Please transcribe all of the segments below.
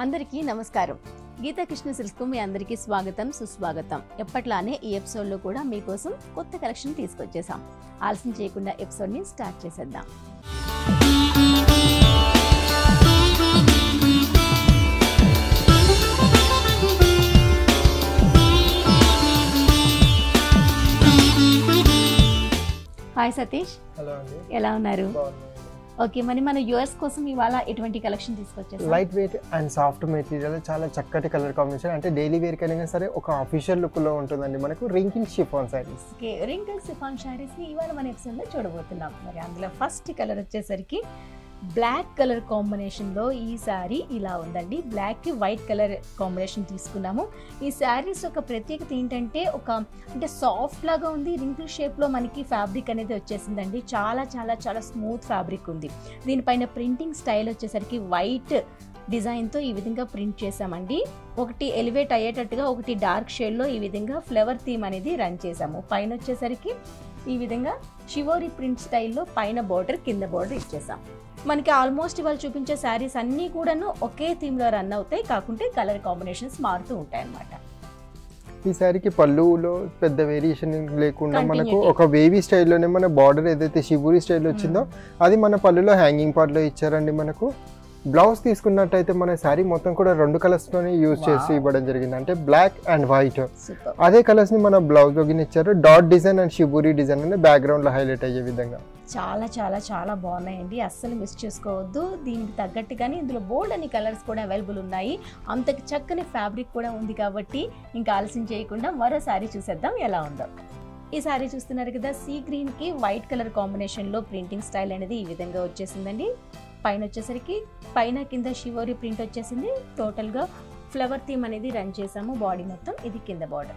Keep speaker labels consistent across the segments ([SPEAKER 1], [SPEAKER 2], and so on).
[SPEAKER 1] అందరికీ నమస్కారం గీతా కృష్ణ సిల్క్కు మీ అందరికీ స్వాగతం సుస్వాగతం ఎప్పట్లానే ఈ ఎపిసోడ్లో కూడా మీకోసం కొత్త కలెక్షన్ తీసుకొచ్చేసాం ఆలస్యం చేయకుండా ఎపిసోడ్ని స్టార్ట్ చేసేద్దాం హాయ్ సతీష్
[SPEAKER 2] హలో అండి
[SPEAKER 1] ఎలా ఉన్నారు
[SPEAKER 2] బాగున్నాయండి
[SPEAKER 1] ఓకే మరి మన యూఎస్ కోసం ఇవాళ ఎటువంటి కలెక్షన్ తీసుకొచ్చేసాం
[SPEAKER 2] light weight and soft material చాలా చక్కటి కలర్ కాంబినేషన్ అంటే డైలీ వేర్ కైనా సరే ఒక అఫీషియల్ లుక్ లో ఉంటుందండి మనకు wrinkle chiffon saris
[SPEAKER 1] okay wrinkle chiffon saris ని ఇవాళ మన ఎపిసోడ్ లో చూడబోతున్నాం మరి అందులో ఫస్ట్ కలర్ వచ్చేసరికి బ్లాక్ కలర్ కాంబినేషన్ లో ఈ శారీ ఇలా ఉందండి బ్లాక్ కి వైట్ కలర్ కాంబినేషన్ తీసుకున్నాము ఈ శారీస్ ఒక ప్రత్యేకత ఏంటంటే ఒక అంటే సాఫ్ట్ లాగా ఉంది రింకిల్ షేప్ లో మనకి ఫ్యాబ్రిక్ అనేది వచ్చేసిందండి చాలా చాలా చాలా స్మూత్ ఫ్యాబ్రిక్ ఉంది దీనిపైన ప్రింటింగ్ స్టైల్ వచ్చేసరికి వైట్ డిజైన్తో ఈ విధంగా ప్రింట్ చేసామండి ఒకటి ఎలివేట్ అయ్యేటట్టుగా ఒకటి డార్క్ షేడ్లో ఈ విధంగా ఫ్లవర్ థీమ్ అనేది రన్ చేసాము పైన వచ్చేసరికి ఈ విధంగా షివోరి ప్రింట్ స్టైల్లో పైన బార్డర్ కింద బార్డర్ ఇచ్చేసాం మనకి ఆల్మోస్ట్ ఇవాళ చూపించే శారీస్ అన్నీ కూడాను ఒకే థీమ్లో రన్ అవుతాయి కాకుంటే కలర్ కాంబినేషన్స్ మారుతూ ఉంటాయి అన్నమాట
[SPEAKER 2] ఈ శారీకి పళ్ళులో పెద్ద వేరియేషన్ లేకుండా మనకు
[SPEAKER 1] Continuity.
[SPEAKER 2] ఒక వేవీ స్టైల్లోనే మన బార్డర్ ఏదైతే శివురి స్టైల్ వచ్చిందో అది మన పళ్ళులో హ్యాంగింగ్ పార్ట్ లో ఇచ్చారండి మనకు బ్లౌజ్ తీసుకున్నట్టయితే మన శారీ మొత్తం కూడా రెండు కలర్స్ లోనే యూజ్ చేసి
[SPEAKER 1] Wow.
[SPEAKER 2] ఇవ్వడం జరిగింది అంటే బ్లాక్ అండ్ వైట్
[SPEAKER 1] సూపర్
[SPEAKER 2] అదే కలర్స్ ని మన బ్లౌజ్ లో ఇచ్చారు dot design and shibori design అనే బ్యాక్గ్రౌండ్ లో హైలైట్ అయ్యే విధంగా
[SPEAKER 1] చాలా చాలా చాలా బాగున్నాయండి అస్సలు మిస్ చేసుకోవద్దు దీనికి తగ్గట్టుగానే ఇందులో బోల్డ్ అని కలర్స్ కూడా అవైలబుల్ ఉన్నాయి అంతకి చక్కని ఫ్యాబ్రిక్ కూడా ఉంది కాబట్టి ఇంకా ఆలస్యం చేయకుండా మరో శారీ చూసేద్దాం ఎలా ఉందో ఈ శారీ చూస్తున్నారు కదా సీ గ్రీన్ కి వైట్ కలర్ కాంబినేషన్ లో ప్రింటింగ్ స్టైల్ అనేది ఈ విధంగా వచ్చేసిందండి పైన వచ్చేసరికి పైన కింద షివోరి ప్రింట్ వచ్చేసింది టోటల్ గా ఫ్లవర్ థీమ్ అనేది రన్ చేసాము బాడీ మొత్తం ఇది కింద బార్డర్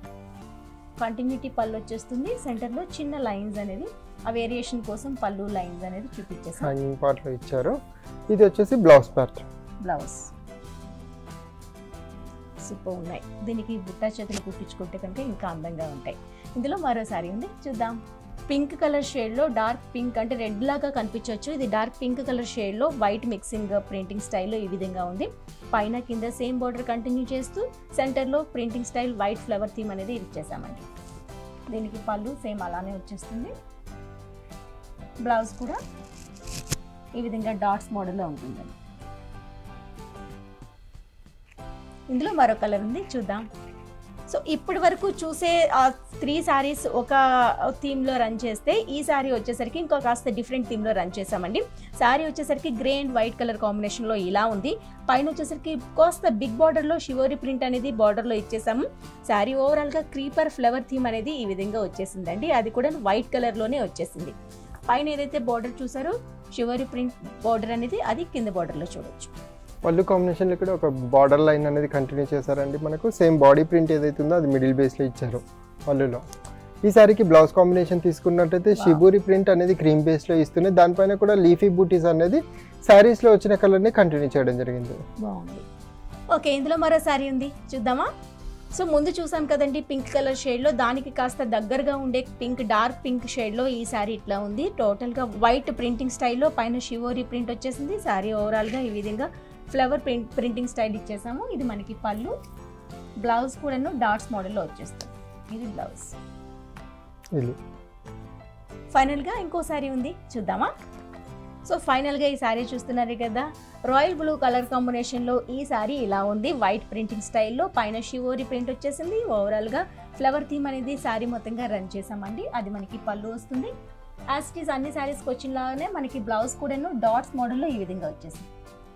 [SPEAKER 1] కంటిన్యూటీ పళ్ళు వచ్చేస్తుంది సెంటర్ లో చిన్న లైన్స్ అనేది ఆ వేరియేషన్ కోసం పళ్ళు లైన్స్ అనేది చూపించేసాం
[SPEAKER 2] హ్యాంగింగ్ పార్ట్ లో ఇచ్చారు ఇది వచ్చేసి బ్లౌజ్ పార్ట్
[SPEAKER 1] బ్లౌజ్ సూపర్ ఉన్నాయి దీనికి బుట్టా చేతులు కుట్టించుకుంటే కనుక ఇంకా అందంగా ఉంటాయి ఇందులో మరో సారీ ఉంది చూద్దాం పింక్ కలర్ షేడ్లో డార్క్ పింక్ అంటే రెడ్ లాగా కనిపించవచ్చు ఇది డార్క్ పింక్ కలర్ షేడ్లో వైట్ మిక్సింగ్ ప్రింటింగ్ స్టైల్లో ఈ విధంగా ఉంది పైన కింద సేమ్ బార్డర్ కంటిన్యూ చేస్తూ సెంటర్లో printing style white flower theme అనేది ఇచ్చేసామండి దీనికి పళ్ళు సేమ్ అలానే వచ్చేస్తుంది బ్లౌజ్ కూడా ఈ విధంగా డాట్స్ మోడల్లో ఉంటుందండి ఇందులో మరో కలర్ ఉంది చూద్దాం సో ఇప్పటి వరకు చూసే ఆ త్రీ శారీస్ ఒక థీమ్లో రన్ చేస్తే ఈ శారీ వచ్చేసరికి ఇంకో కాస్త డిఫరెంట్ థీమ్లో రన్ చేసామండి శారీ వచ్చేసరికి గ్రే అండ్ వైట్ కలర్ కాంబినేషన్లో ఇలా ఉంది పైన వచ్చేసరికి కాస్త బిగ్ బార్డర్లో షివోరి ప్రింట్ అనేది బార్డర్లో ఇచ్చేసాము శారీ ఓవరాల్గా క్రీపర్ ఫ్లవర్ థీమ్ అనేది ఈ విధంగా వచ్చేసిందండి అది కూడా వైట్ కలర్లోనే వచ్చేసింది పైన ఏదైతే బార్డర్ చూసారో షివోరి ప్రింట్ బార్డర్ అనేది అది కింద బార్డర్లో చూడొచ్చు
[SPEAKER 2] పళ్ళు కాంబినేషన్ లో కూడా ఒక బార్డర్ లైన్ అనేది కంటిన్యూ చేశారండి మనకు సేమ్ బాడీ ప్రింట్ ఏదైతే ఉందో అది మిడిల్ బేస్ లో ఇచ్చారు పళ్ళులో ఈ సారీకి బ్లౌజ్ కాంబినేషన్ తీసుకున్నట్టయితే షిబూరి ప్రింట్ అనేది క్రీమ్ బేస్ లో ఇస్తుంది దానిపైన కూడా లీఫీ బూటీస్ అనేది శారీస్ లో వచ్చిన కలర్ ని కంటిన్యూ చేయడం జరిగింది
[SPEAKER 1] బాగుంది ఓకే ఇందులో మరో శారీ ఉంది చూద్దామా సో ముందు చూసాం కదండి పింక్ కలర్ షేడ్లో దానికి కాస్త దగ్గరగా ఉండే పింక్ డార్క్ పింక్ షేడ్లో ఈ శారీ ఇట్లా ఉంది టోటల్గా వైట్ ప్రింటింగ్ స్టైల్లో పైన షివోరి ప్రింట్ వచ్చేసింది శారీ ఓవరాల్గా ఈ విధంగా ఫ్లవర్ ప్రింట్ ప్రింటింగ్ స్టైల్ ఇచ్చేసాము ఇది మనకి పళ్ళు బ్లౌజ్ కూడాను డాట్స్ మోడల్లో వచ్చేస్తుంది ఇది బ్లౌజ్
[SPEAKER 2] ఇది
[SPEAKER 1] ఫైనల్గా ఇంకో శారీ ఉంది చూద్దామా సో ఫైనల్గా ఈ శారీ చూస్తున్నారు కదా రాయల్ బ్లూ కలర్ కాంబినేషన్లో ఈ శారీ ఇలా ఉంది వైట్ ప్రింటింగ్ స్టైల్లో పైన షివోరి ప్రింట్ వచ్చేసింది ఓవరాల్గా ఫ్లవర్ థీమ్ అనేది శారీ మొత్తంగా రన్ చేసామండి అది మనకి పళ్ళు వస్తుంది యాజ్ ఇట్ ఈస్ అన్ని శారీస్కి వచ్చినలాగానే మనకి బ్లౌజ్ కూడాను డాట్స్ మోడల్లో ఈ విధంగా వచ్చేసింది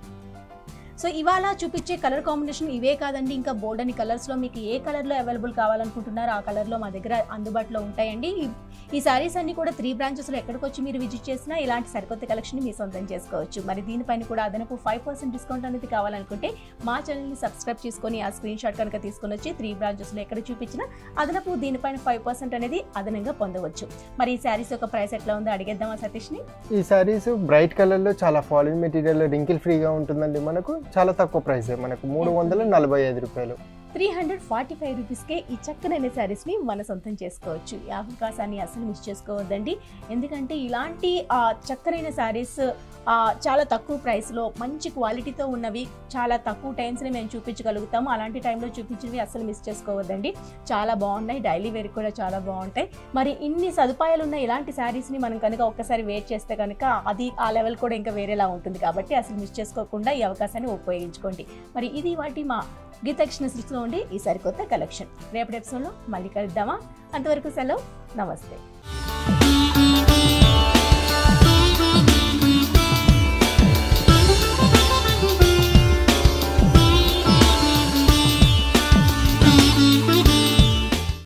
[SPEAKER 1] సో ఇవాళ చూపించే కలర్ కాంబినేషన్ ఇవే కాదండి ఇంకా బోల్డ్ అని కలర్స్లో మీకు ఏ కలర్లో అవైలబుల్ కావాలనుకుంటున్నారో ఆ కలర్లో మా దగ్గర అందుబాటులో ఉంటాయండి ఈ- ఈ సారీస్ అన్ని కూడా త్రీ బ్రాంచెస్లో ఎక్కడికి వచ్చి మీరు విజిట్ చేసినా ఇలాంటి సరికొత్త కలెక్షన్ మీ సొంతం చేసుకోవచ్చు మరి దీనిపైన కూడా అదనపు ఫైవ్ పర్సెంట్ డిస్కౌంట్ అనేది కావాలనుకుంటే మా ఛానల్ని సబ్స్క్రైబ్ చేసుకొని ఆ స్క్రీన్ షాట్ కనుక తీసుకొని వచ్చి త్రీ బ్రాంచెస్లో ఎక్కడ చూపించినా అదనపు దీనిపైన ఫైవ్ పర్సెంట్ అనేది అదనంగా పొందవచ్చు మరి ఈ శారీస్ యొక్క ప్రైస్ ఎట్లా ఉందో అడిగేద్దామా సతీష్ని
[SPEAKER 2] ఈ శారీస్ బ్రైట్ కలర్ లో చాలా ఫాలిన్ మెటీరియల్ రింకిల్ ఫ్రీగా ఉంటుందండి మనకు చాలా తక్కువ ప్రైస్ మనకు మూడు వందల నలభై ఐదు రూపాయలు
[SPEAKER 1] త్రీ హండ్రెడ్ ఫార్టీ ఫైవ్ రూపీస్కే ఈ చక్కనైన శారీస్ని మన సొంతం చేసుకోవచ్చు ఈ అవకాశాన్ని అసలు మిస్ చేసుకోవద్దండి ఎందుకంటే ఇలాంటి ఆ, చక్కనైన శారీస్ ఆ, చాలా తక్కువ ప్రైస్లో మంచి క్వాలిటీతో ఉన్నవి చాలా తక్కువ టైమ్స్ని మేము చూపించగలుగుతాము అలాంటి టైంలో చూపించినవి అస్సలు మిస్ చేసుకోవద్దండి చాలా బాగున్నాయి డైలీ వేర్ కూడా చాలా బాగుంటాయి మరి ఇన్ని సదుపాయాలు ఉన్న ఇలాంటి శారీస్ని మనం కనుక ఒక్కసారి వేర్ చేస్తే కనుక అది ఆ లెవెల్ కూడా ఇంకా వేరేలా ఉంటుంది కాబట్టి అసలు మిస్ చేసుకోకుండా ఈ అవకాశాన్ని ఉపయోగించుకోండి మరి ఇది వాటి మా గీతక్షణ సృష్టిలో ఉండి ఈ సరికొత్త కలెక్షన్ రేపటి ఎపిసోడ్లో మళ్ళీ కలుద్దామా అంతవరకు సెలవు నమస్తే